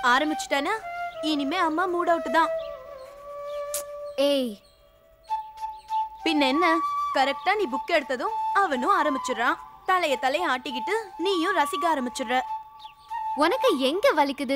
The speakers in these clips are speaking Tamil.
ஆரம்பிச்சிட்டானா இனிமே அம்மா மூட் அவுட் தான் ஏய் பின்ன என்ன கரெக்டா நீ புக் எடுத்ததும் அவனும் ஆரம்பிச்சிடுறான் தலைய தலைய ஆட்டிக்கிட்டு நீயும் ரசிக்க ஆரம்பிச்சிடுற உனக்கு எங்க வலிக்குது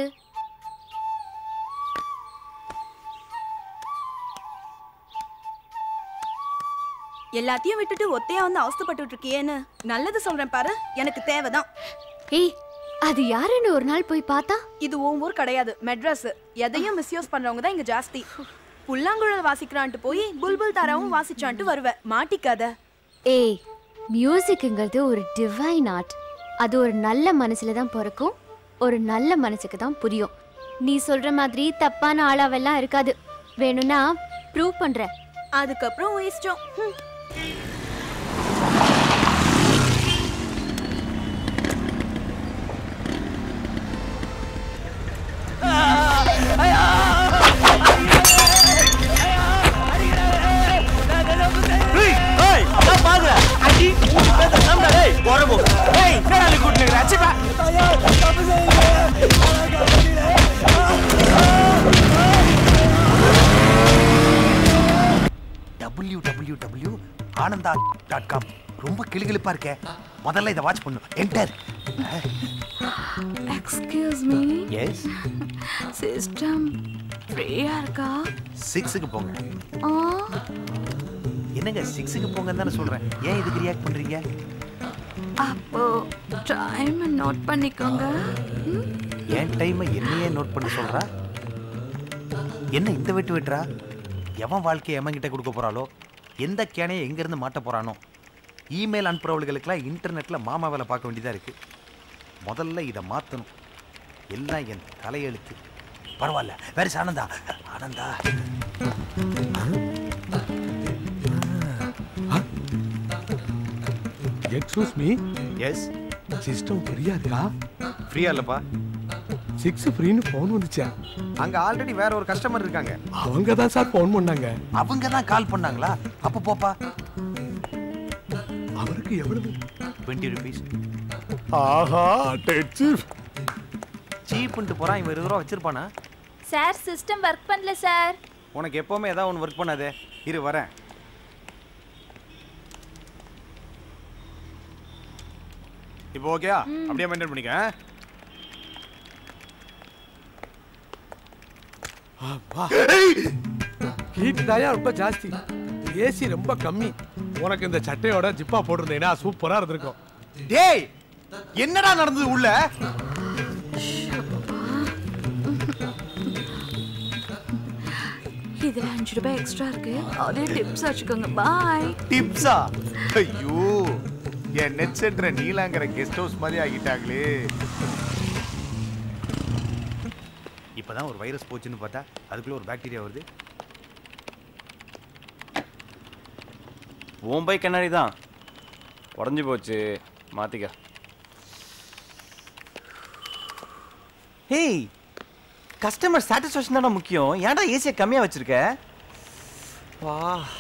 எல்லாத்தையும் விட்டுட்டு ஒத்தையா வந்து அவஸ்தைப்பட்டுட்டு இருக்கியேன்னு நல்லது சொல்றேன் பாரு எனக்கு தேவைதான் ஏய் அது யாருன்னு ஒரு நாள் போய் பார்த்தா இது உன் ஊர் கிடையாது மெட்ராஸ் எதையும் மிஸ்யூஸ் பண்றவங்க தான் இங்க ஜாஸ்தி புல்லாங்குழல் வாசிக்கிறான்ட்டு போய் புல்புல் தாராவும் வாசிச்சான்ட்டு வருவ மாட்டிக்காத ஏய் மியூசிக்ங்கிறது ஒரு டிவைன் ஆர்ட் அது ஒரு நல்ல மனசுல தான் பிறக்கும் ஒரு நல்ல மனசுக்கு தான் புரியும் நீ சொல்ற மாதிரி தப்பான ஆளாவெல்லாம் இருக்காது வேணும்னா ப்ரூவ் பண்றேன் அதுக்கப்புறம் உன் இஷ்டம் ஹம். W W W Ananda dot com ரொம்ப கிளுகிளுப்பா இருக்கே முதல்ல இதை வாட்ச் பண்ணும் enter excuse me yes system ஃப்ரீயா இருக்கா சிக்ஸுக்கு போங்க ஆ என்னங்க சிக்ஸுக்கு போங்கன்னு தானே சொல்றேன் ஏன் இதுக்கு ரியாக்ட் பண்றீங்க அப்போ டைம் நோட் பண்ணிக்கோங்க என் டைமை என்னையே நோட் பண்ண சொல்றா என்ன இந்த வெட்டு வெட்டுறா எவன் வாழ்க்கையை எவன் கிட்ட கொடுக்க போறாளோ எந்த கேனையை எங்கேருந்து மாட்ட போறானோ இமெயில் அனுப்புறவர்களுக்கெல்லாம் இன்டர்நெட்டில் மாமா வேலை பார்க்க வேண்டியதாக இருக்கு முதல்ல இதை மாற்றணும் எல்லாம் என் தலையெழுத்து பரவாயில்ல வேற Ananda Ananda excuse me yes system ஃப்ரீயா இருக்கா ஃப்ரீயா இல்லைப்பா சிக்ஸ் ஃப்ரீன்னு ஃபோன் வந்துச்சா அங்கே ஆல்ரெடி வேற ஒரு கஸ்டமர் இருக்காங்க அவங்க தான் சார் ஃபோன் பண்ணாங்க அவங்க தான் கால் பண்ணாங்களா அப்போ போப்பா அவருக்கு எவ்வளவு டுவெண்ட்டி ருபீஸ் ஆஹா டெச்சு சீப்புன்ட்டு போகிறான் இவன் இருபது ரூபா வச்சிருப்பானா சார் சிஸ்டம் ஒர்க் பண்ணல சார் உனக்கு எப்பவுமே ஏதாவது ஒன்று ஒர்க் பண்ணாதே இரு வரேன் இப்போ ஓகேயா அப்படியே மெயின்டைன் பண்ணிக்க ஆ? ஹீட் தாயா ரொம்ப ஜாஸ்தி ஏசி ரொம்ப கம்மி உனக்கு இந்த சட்டையோட ஜிப்பா போட்டிருந்தீங்கன்னா சூப்பரா இருந்திருக்கும் டேய் என்னடா நடந்தது உள்ள இதுல அஞ்சு ரூபாய் எக்ஸ்ட்ரா இருக்கு அதே டிப்ஸ் வச்சுக்கோங்க பாய் டிப்ஸா ஐயோ என் நெட் சென்டரை நீலாங்கிற கெஸ்ட் ஹவுஸ் மாதிரி ஆகிட்டாங்களே இப்பதான் ஒரு வைரஸ் போச்சுன்னு பார்த்தா அதுக்குள்ள ஒரு பாக்டீரியா வருது உன் பைக் கண்ணாடி தான் உடஞ்சி போச்சு மாத்திக்க ஹேய் கஸ்டமர் சாட்டிஸ்ஃபேக்ஷன் தானே முக்கியம் ஏன்டா ஏசியை கம்மியாக வச்சிருக்க வா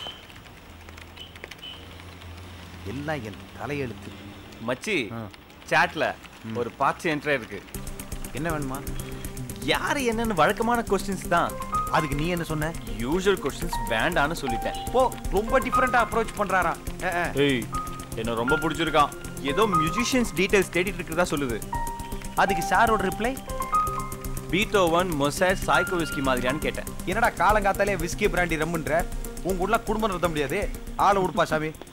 எல்லாம் என் தலையெழுத்து மச்சி சாட்ல ஒரு பார்ட்ஸ் என்ட்ரி இருக்கு என்ன வேணுமா யார் என்னன்னு வழக்கமான கொஸ்டின்ஸ் தான் அதுக்கு நீ என்ன சொன்ன யூஷுவல் கொஸ்டின்ஸ் வேண்டான்னு சொல்லிட்டேன் போ ரொம்ப டிஃப்ரெண்டா அப்ரோச் பண்றாராம் அஹ், அஹ். ஏய் என்ன ரொம்ப பிடிச்சிருக்கான் ஏதோ மியூசிஷியன்ஸ் டீடைல்ஸ் தேடிட்டு இருக்கிறதா சொல்லுது அதுக்கு சாரோட reply Beethoven Mozart Tchaikovsky மாதிரியான்னு கேட்டேன் என்னடா காலங்காத்தாலே விஸ்கி பிராண்டி ரம்முன்ற உங்க ஊர்ல குடும்பம் நடத்த முடியாது ஆளை உடுப்பா சாமி